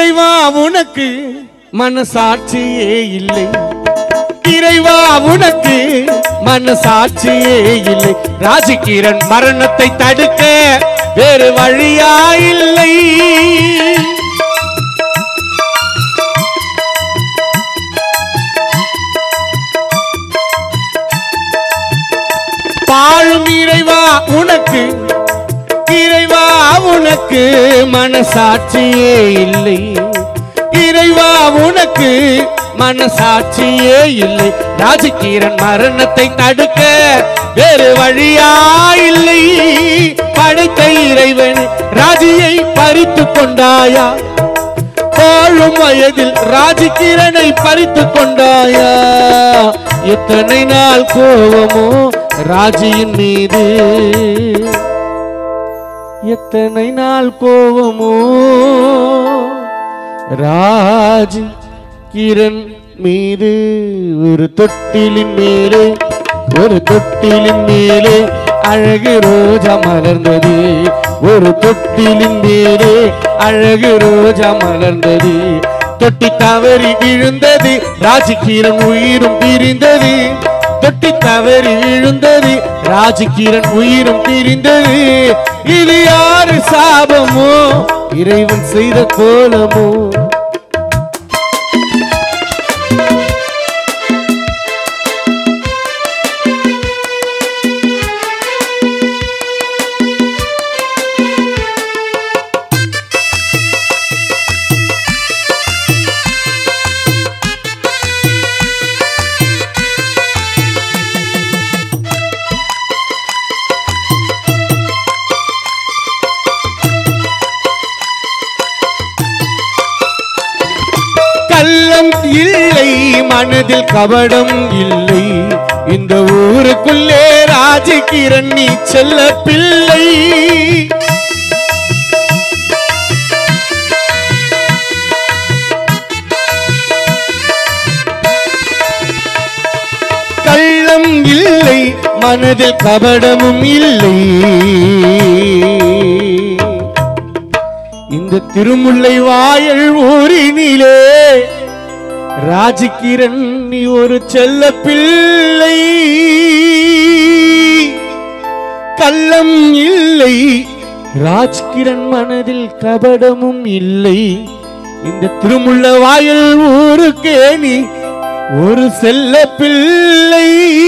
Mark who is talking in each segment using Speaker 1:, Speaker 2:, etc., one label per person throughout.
Speaker 1: இறைவா உனக்கு மனசாட்சியே இல்லை இறைவா உனக்கு மனசாட்சியே இல்லை ராஜகிரண் மரணத்தை தடுக்க வேறு வழியா இல்லை பாழும் இறைவா உனக்கு இறைவா உனக்கு மனசாட்சியே இல்லை இறைவா உனக்கு மனசாட்சியே இல்லை ராஜகீரன் மரணத்தை தடுக்க வேறு வழியா இல்லை படைத்த இறைவன் ராஜியை பறித்து கொண்டாயா வாழும் வயதில் ராஜகிரனை பறித்து கொண்டாயா எத்தனை நாள் கோவமோ ராஜியின் மீது எத்தனை நாள் கோவமோ ராஜ் கிரண் மீது ஒரு தொட்டிலின் மேலே ஒரு தொட்டிலின் மேலே அழகு ரோஜா மலர்ந்தது ஒரு தொட்டிலின் மேலே அழகு ரோஜா மலர்ந்தது தொட்டி தவறி விழுந்தது ராஜகிரண் உயிரும் பிரிந்தது தொட்டி தவறி விழுந்தது ராஜகிரண் உயிரும் பிரிந்தது இது யாரு சாபமோ இறைவன் செய்த கோலமோ கள்ளம் இல்லை மனதில் கபடம் இல்லை இந்த ஊருக்குள்ளே ராஜகிரண் நீ செல்ல பிள்ளை கள்ளம் இல்லை மனதில் கபடமும் இல்லை இந்த திருமுல்லை வாயல் ஊரினிலே ராஜகிரண் நீ ஒரு செல்ல பிள்ளை கள்ளம் இல்லை ராஜ்கிரண் மனதில் கபடமும் இல்லை இந்த திருமுல்ல வாயல் ஊருக்கே நீ ஒரு செல்ல பிள்ளை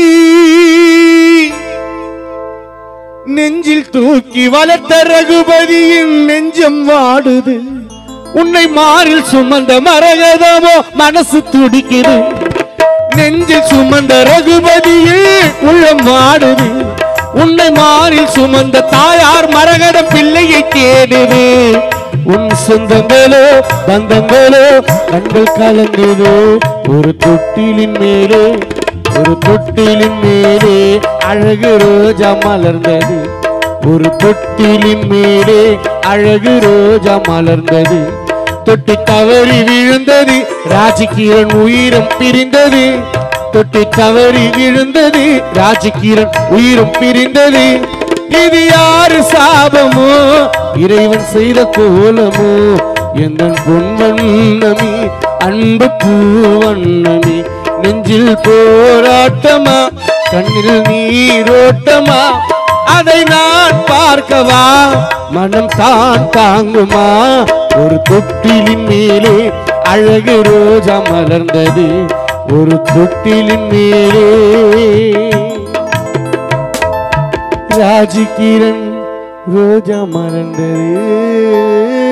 Speaker 1: நெஞ்சில் தூக்கி வளர்த்த ரகுபதியின் நெஞ்சம் வாடுது உன்னை மாறில் சுமந்த மரகதமோ மனசு துடிக்குது நெஞ்சில் சுமந்த ரகுபதியில் உள்ளம் வாடுது உன்னை மாறில் சுமந்த தாயார் மரகத பிள்ளையை தேடுது உன் சொந்தங்களோ பந்தங்களோ கண்கள் கலங்குது ஒரு தொட்டிலின் மேலே ஒரு தொட்டிலின் மேலே அழகு ரோஜா மலர்ந்தது ஒரு தொட்டிலின் மேலே அழகு ரோஜா மலர்ந்தது தொட்டி தவறி விழுந்தது ராஜகிரண் உயிரும் பிரிந்தது தொட்டி தவறி விழுந்தது ராஜகிரண் உயிரும் பிரிந்தது இது யாரு சாபமோ இறைவன் செய்த கோலமோ எந்த பொன்வண்ணமி அன்பு பூவண்ணமி நெஞ்சில் போராட்டமா கண்ணில் நீரோட்டமா அதை நான் பார்க்கவா மனம் தான் தாங்குமா ஒரு தொட்டிலின் மேலே அழகு ரோஜா மலர்ந்தது ஒரு தொட்டிலின் மேலே ராஜகிரண் ரோஜா மலர்ந்தது